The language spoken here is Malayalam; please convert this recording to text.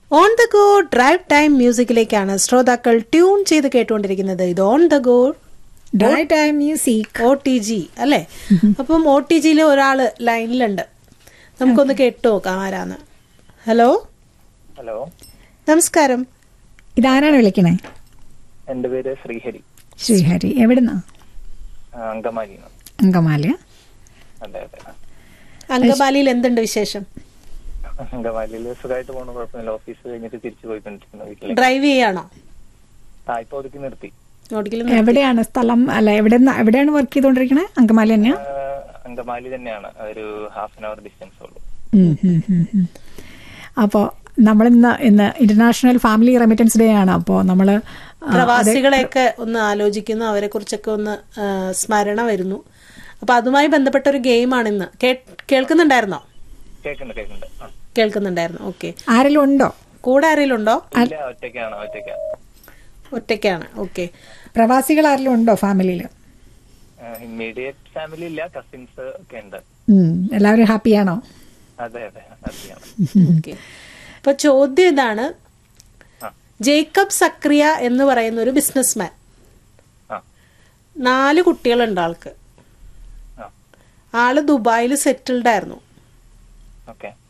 On the go drive time മ്യൂസിക്കിലേക്കാണ് ശ്രോതാക്കൾ ട്യൂൺ ചെയ്ത് കേട്ടുകൊണ്ടിരിക്കുന്നത് ഇത് on the go drive time music O T G അല്ലേ അപ്പം ഒ ടി ജിയിൽ ഒരാള് ലൈനിലുണ്ട് നമുക്കൊന്ന് കേട്ടു നോക്കാം ആരാന്ന് ഹലോ ഹലോ നമസ്കാരം ഇതാരാണ് വിളിക്കണേ എൻ്റെ പേര് ശ്രീഹരി ശ്രീഹരി എവിടുന്നാ ആ, അങ്കമാലി അങ്കമാലിയ അതെ അതെ അങ്കമാലിയിൽ എന്തുണ്ട് വിശേഷം അങ്കമാലിയിൽ സുഖമായിട്ട് പോകണ കുഴപ്പമില്ല ഓഫീസ് കഴിഞ്ഞിട്ട് തിരിച്ചു പോയിക്കൊണ്ടിരിക്കുന്നു വീട്ടിലേക്ക് ഡ്രൈവ് ചെയ്യാണോ ആ ഇപ്പൊ ഒതുക്കി നിർത്തി ഓടിക്കലും എവിടെയാണ് സ്ഥലം അല്ല എവിടെ എവിടെയാണ് വർക്ക് ചെയ്തോണ്ടിരിക്കണേ അങ്കമാലി തന്നെയാ ആ, അങ്കമാലി തന്നെയാണ് ഒരു ഹാഫ് ആൻ അവർ ഡിസ്റ്റൻസ് ഉള്ളൂ ഉം, ഉം, ഉം, ഉം. അപ്പോ നമ്മളിന്ന് ഇന്ന് ഇന്റർനാഷണൽ ഫാമിലി റെമിറ്റൻസ് ഡേ ആണ് അപ്പോൾ നമ്മള് ആ, പ്രവാസികളെയൊക്കെ ഒന്ന് ആലോചിക്കുന്നു അവരെ കുറിച്ചൊക്കെ ഒന്ന് ആ, സ്മരണ വരുന്നു അപ്പൊ അതുമായി ബന്ധപ്പെട്ട ഒരു ഗെയിമാണ് ഇന്ന് കേ- കേൾക്കുന്നുണ്ടായിരുന്നോ കേൾക്കുന്നുണ്ട് കേൾക്കുന്നുണ്ട് ആ. കേൾക്കുന്നുണ്ടായിരുന്നു ഓക്കെ ആരെങ്കിലും ഉണ്ടോ കൂടെ ആരെങ്കിലും ഉണ്ടോ ഇല്ല ഒറ്റയ്ക്കാണ് ഒറ്റയ്ക്കാ ഒറ്റയ്ക്കാണ് ഓക്കെ പ്രവാസികൾ ആരെങ്കിലും ഉണ്ടോ ഫാമിലിയിൽ ഇമ്മീഡിയറ്റ് ഫാമിലി ഇല്ല കസിൻസ് ഒക്കെ ഉണ്ട് എല്ലാവരും ഹാപ്പിയാണോ അതെ അതെ ഹാപ്പിയാണ് ഓക്കെ അപ്പൊ ചോദ്യം ഇതാണ് ആ ജേക്കബ് സക്രിയ എന്ന് പറയുന്ന ഒരു ബിസിനസ്മാൻ ആ നാല് കുട്ടികളുണ്ട് ആൾക്ക് ആ ആള് ദുബായിൽ സെറ്റിൽഡ് ആയിരുന്നു ഓക്കെ